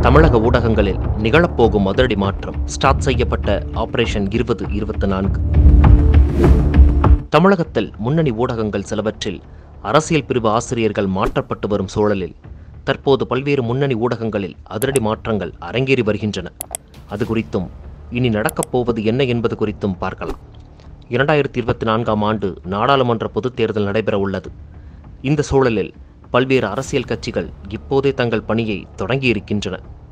தமிழக ஊடகங்களில் நிகழப்போகும் அதிரடி மாற்றம் ஸ்டார்ட் செய்யப்பட்ட ஆபரேஷன் இருபது இருபத்தி நான்கு தமிழகத்தில் முன்னணி ஊடகங்கள் சிலவற்றில் அரசியல் பிரிவு ஆசிரியர்கள் மாற்றப்பட்டு வரும் சூழலில் தற்போது பல்வேறு முன்னணி ஊடகங்களில் அதிரடி மாற்றங்கள் அரங்கேறி வருகின்றன அது குறித்தும் இனி நடக்கப் போவது என்ன என்பது குறித்தும் பார்க்கலாம் இரண்டாயிரத்தி இருபத்தி நான்காம் ஆண்டு நாடாளுமன்ற பொதுத் தேர்தல் நடைபெற உள்ளது இந்த சூழலில் பல்வேறு அரசியல் கட்சிகள் இப்போதே தங்கள் பணியை தொடங்கியிருக்கின்றன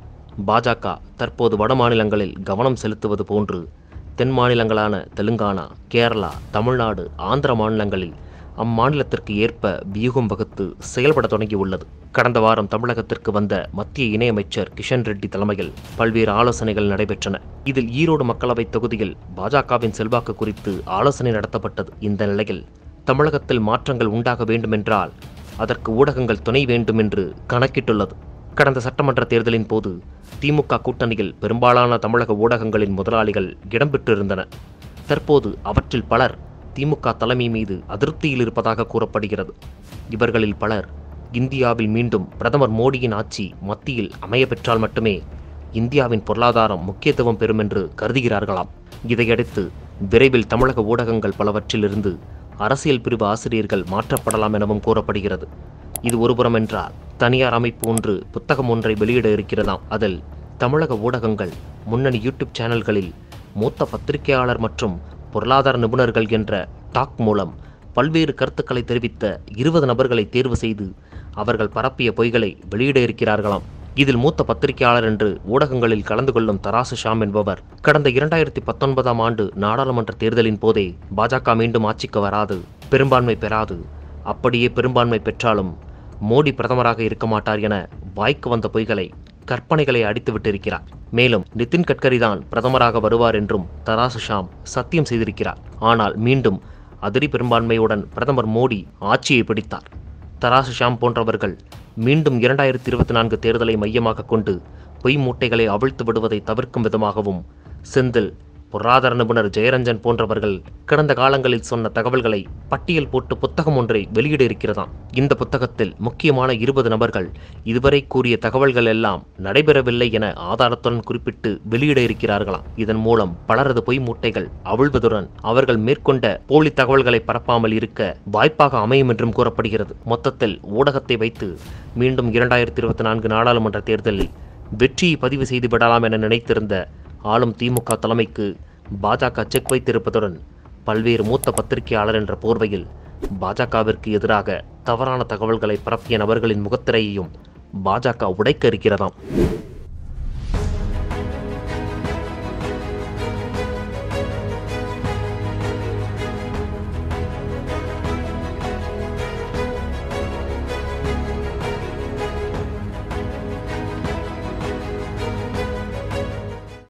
பாஜக தற்போது வட மாநிலங்களில் கவனம் செலுத்துவது போன்று தென் மாநிலங்களான தெலுங்கானா கேரளா தமிழ்நாடு ஆந்திர மாநிலங்களில் அம்மாநிலத்திற்கு ஏற்ப வியூகம் வகுத்து செயல்பட தொடங்கியுள்ளது கடந்த வாரம் தமிழகத்திற்கு வந்த மத்திய இணையமைச்சர் கிஷன் ரெட்டி தலைமையில் பல்வேறு ஆலோசனைகள் நடைபெற்றன இதில் ஈரோடு மக்களவைத் தொகுதியில் பாஜகவின் செல்வாக்கு குறித்து ஆலோசனை நடத்தப்பட்டது இந்த நிலையில் தமிழகத்தில் மாற்றங்கள் உண்டாக வேண்டுமென்றால் அதற்கு ஊடகங்கள் துணை வேண்டும் என்று கணக்கிட்டுள்ளது கடந்த சட்டமன்ற தேர்தலின் போது திமுக கூட்டணியில் பெரும்பாலான தமிழக ஊடகங்களின் முதலாளிகள் இடம்பெற்றிருந்தன தற்போது அவற்றில் பலர் திமுக தலைமை மீது அதிருப்தியில் இருப்பதாக கூறப்படுகிறது இவர்களில் பலர் இந்தியாவில் மீண்டும் பிரதமர் மோடியின் ஆட்சி மத்தியில் அமைய பெற்றால் மட்டுமே இந்தியாவின் பொருளாதாரம் முக்கியத்துவம் பெறும் என்று கருதுகிறார்களாம் இதையடுத்து விரைவில் தமிழக ஊடகங்கள் பலவற்றிலிருந்து அரசியல் பிரிவு ஆசிரியர்கள் மாற்றப்படலாம் எனவும் கூறப்படுகிறது இது ஒருபுறம் என்றால் தனியார் அமைப்பு ஒன்று புத்தகம் ஒன்றை வெளியிட இருக்கிறதாம் அதில் தமிழக ஊடகங்கள் முன்னணி யூடியூப் சேனல்களில் மூத்த பத்திரிகையாளர் மற்றும் பொருளாதார நிபுணர்கள் என்ற டாக் மூலம் பல்வேறு கருத்துக்களை தெரிவித்த இருபது நபர்களை தேர்வு செய்து அவர்கள் பரப்பிய பொய்களை வெளியிட இருக்கிறார்களாம் இதில் மூத்த பத்திரிகையாளர் என்று ஊடகங்களில் கலந்து கொள்ளும் தராசு ஷாம் என்பவர் கடந்த இரண்டாயிரத்தி பத்தொன்பதாம் ஆண்டு நாடாளுமன்ற தேர்தலின் போதே பாஜக மீண்டும் ஆட்சிக்கு வராது பெரும்பான்மை பெறாது அப்படியே பெரும்பான்மை பெற்றாலும் மோடி பிரதமராக இருக்க மாட்டார் என வாய்க்கு வந்த பொய்களை கற்பனைகளை அடித்து விட்டிருக்கிறார் மேலும் நிதின் கட்கரி தான் பிரதமராக வருவார் என்றும் தராசு ஷாம் சத்தியம் செய்திருக்கிறார் ஆனால் மீண்டும் அதிரி பெரும்பான்மையுடன் பிரதமர் மோடி ஆட்சியை பிடித்தார் தராசு ஷாம் போன்றவர்கள் மீண்டும் இரண்டாயிரத்தி இருபத்தி நான்கு தேர்தலை மையமாக கொண்டு பொய் மூட்டைகளை அவிழ்த்து விடுவதை தவிர்க்கும் விதமாகவும் செந்தில் பொருளாதார நிபுணர் ஜெயரஞ்சன் போன்றவர்கள் கடந்த காலங்களில் சொன்ன தகவல்களை பட்டியல் போட்டு புத்தகம் ஒன்றை வெளியிட இருக்கிறதாம் இந்த புத்தகத்தில் முக்கியமான இருபது நபர்கள் இதுவரை கூறிய தகவல்கள் எல்லாம் நடைபெறவில்லை என ஆதாரத்துடன் குறிப்பிட்டு வெளியிட இருக்கிறார்களாம் இதன் மூலம் பலரது பொய் மூட்டைகள் அவிழ்வதுடன் அவர்கள் மேற்கொண்ட போலி தகவல்களை பரப்பாமல் இருக்க வாய்ப்பாக அமையும் என்றும் கூறப்படுகிறது மொத்தத்தில் ஊடகத்தை வைத்து மீண்டும் இரண்டாயிரத்தி இருபத்தி நான்கு நாடாளுமன்ற தேர்தலில் வெற்றியை பதிவு செய்து விடலாம் என நினைத்திருந்த ஆளும் திமுக தலைமைக்கு பாஜக செக் வைத்திருப்பதுடன் பல்வேறு மூத்த பத்திரிகையாளர் என்ற போர்வையில் பாஜகவிற்கு எதிராக தவறான தகவல்களை பரப்பிய நபர்களின் முகத்திரையையும் பாஜக உடைக்க இருக்கிறதாம்